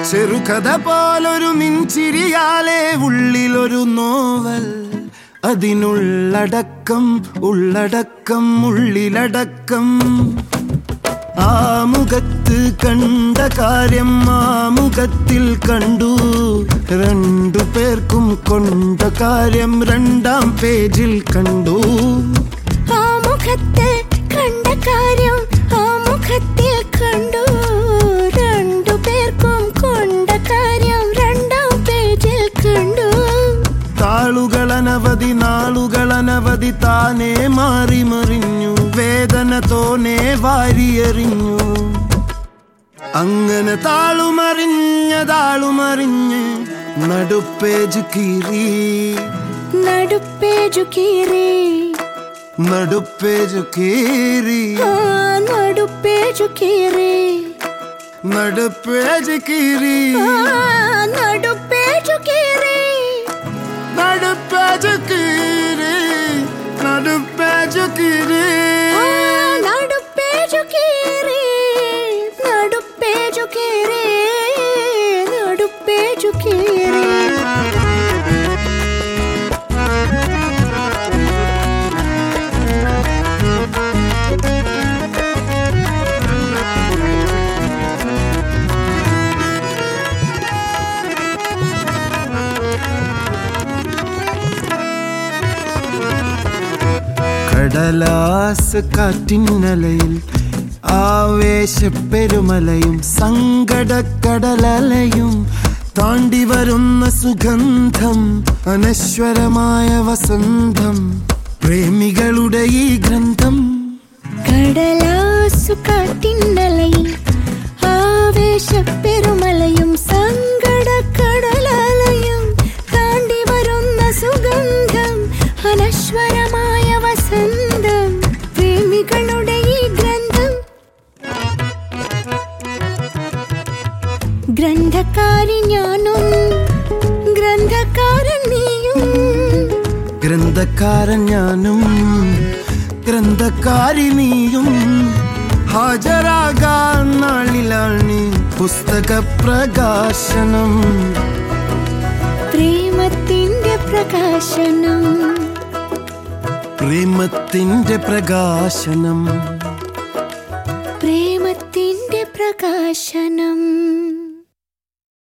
ചെറുകഥ പോലൊരു മിഞ്ചിരിയാലേ ഉള്ളിലൊരു നോവൽ അതിനുള്ളടക്കം ഉള്ളടക്കം ഉള്ളിലടക്കം ആ മുഖത്ത് കണ്ട കാര്യം ആ മുഖത്തിൽ കണ്ടു രണ്ടു പേർക്കും കൊണ്ട കാര്യം രണ്ടാം പേജിൽ കണ്ടു ആ മുഖത്ത് കണ്ട കാര്യം ആ മുഖത്തിൽ കണ്ടു രണ്ടു പേർക്കും കൊണ്ട കാര്യം രണ്ടാം പേജിൽ കണ്ടു താളുകൾ അനവധി നാളുകൾ അനവധി താനേ മാറി മറിഞ്ഞു വേദന തോനെ വാരിയെറിഞ്ഞു അങ്ങനെ താളുമറിഞ്ഞ താളുമറിഞ്ഞ് നടുപ്പേജ് കീറി നടുപ്പേജു കീറി നടുപ്പേജ് കീറി ആ നടുപ്പേജു കീറി നടുപ്പേജ് കീറി ആ നടുപ്പേജു കീറി നടുപ്പേജ് കീറി നടുപ്പേജ് കീറി ആ നടുപ്പേജു കീറി നടുപ്പേജു കീറി നടുപ്പേജു കീറി കടലാസ് കാറ്റിന്നലയിൽ ആവേശപ്പെരുമലയും സങ്കടക്കടലലയും താണ്ടി വരുന്ന സുഗന്ധം അനശ്വരമായ വസന്തം പ്രേമികളുടെ ഈ ഗ്രന്ഥം കടലാസു കാട്ടിന്നലയിൽ ആവേശപ്പെരുമലയും സങ്കടക്കടലലയും താണ്ടി വരുന്ന സുഗന്ധം അനശ്വരമായ വസന്തം പ്രേമികളുടെ ഈ ഗ്രന്ഥം ഗ്രന്ഥകാരി ഞാനും ഗ്രന്ഥകാരൻ നീയും ഗ്രന്ഥക്കാരൻ ഞാനും ഗ്രന്ഥക്കാരി നീയും ഹാജരാകാൻ നാളിലാണ് പുസ്തക പ്രകാശനം പ്രേമത്തിന്റെ പ്രകാശനം പ്രേമത്തിന്റെ പ്രകാശനം പ്രേമത്തിന്റെ പ്രകാശനം